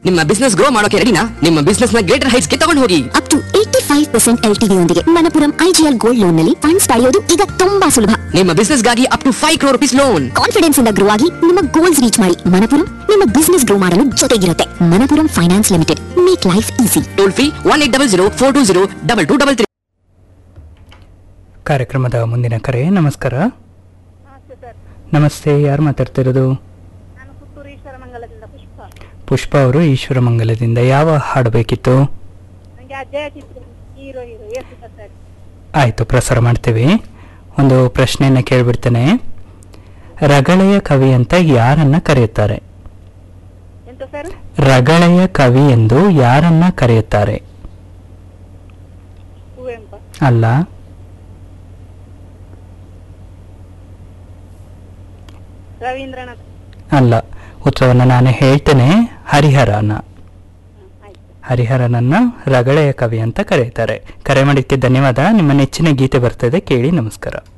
ನಿಮ್ಮ business grow ಮಾಡೋಕೆ ರೆಡಿನಾ ನಿಮ್ಮ ಬಿಸ್ನೆಸ್ ನ ಗ್ರೇಟರ್ ಹೈಟ್ಸ್ ಗೆ ತಗೊಂಡು ಹೋಗಿ up to eighty five percent L T ಯೊಂದಿಗೆ ಮಣಪುರಂ ಐಜಿಎಲ್ ಗೋಲ್ಡ್ ಲೋನ್ ನಲ್ಲಿ ಫಂಡ್ಸ್ ಪಡೆಯೋದು ಈಗ ತುಂಬಾ ಸುಲಭ ನಿಮ್ಮ ಬಿಸ್ನೆಸ್ ಗಾಗಿ up to five crore rupees loan confidence ಇಂದ ಗ್ರೋ ಆಗಿ ನಿಮ್ಮ ಗೋಲ್ಸ್ ರೀಚ್ ಮಾಡಿ ಮಣಪುರಂ ನಿಮ್ಮ ಬಿಸ್ನೆಸ್ ಗ್ರೋ ಮಾಡಲು ಜೊತೆಗಿರುತ್ತೆ Manappuram finance limited make life easy toll free one eight double zero four two zero double two double three ಕಾರ್ಯಕ್ರಮದ ಮುಂದಿನ ಕರೆ ನಮಸ್ಕಾರ ನಮಸ್ತೆ ಸರ್ ನಮಸ್ತೆ ಯಾರು ಮಾತಾಡ್ತಿರೋದು ನಾನು ಪುತ್ತೂರು ಈಶ್ವರಮಂಗಲದಿಂದ ಪುಷ್ಪ ಪುಷ್ಪ ಅವರು ಈಶ್ವರಮಂಗಲದಿಂದ ಯಾವ ಹಾಡು ಬೇಕಿತ್ತು ನನಗೆ ಅಜಯ ಚಿತ್ರ ಹೀರೋ ಹೀರೋ ಎಷ್ಟು ಸರ್ ಆಯಿತು ಪ್ರಸಾರ ಮಾಡ್ತೀವಿ ಒಂದು ಪ್ರಶ್ನೆಯನ್ನು ಕೇಳಿಬಿಡ್ತೇನೆ ರಗಳೆಯ ಕವಿ ಅಂತ ಯಾರನ್ನ ಕರೆಯುತ್ತಾರೆ ಎಂತ ಸರ್ ರಗಳೆಯ ಕವಿ ಎಂದು ಯಾರನ್ನ ಕರೆಯುತ್ತಾರೆ ಕುವೆಂಪ ಅಲ್ಲ ರವೀಂದ್ರನಾಥ್ ಅಲ್ಲ ಉತ್ತರವನ್ನು ನಾನು ಹೇಳ್ತೇನೆ ಹರಿಹರನ ಆಯ್ತು ಹರಿಹರನನ್ನ ರಗಳೆಯ ಕವಿ ಅಂತ ಕರೆಯುತ್ತಾರೆ ಕರೆ ಮಾಡಿದ್ದಕ್ಕೆ ಧನ್ಯವಾದ ನಿಮ್ಮ ನೆಚ್ಚಿನ ಗೀತೆ ಬರ್ತದೆ ಕೇಳಿ ನಮಸ್ಕಾರ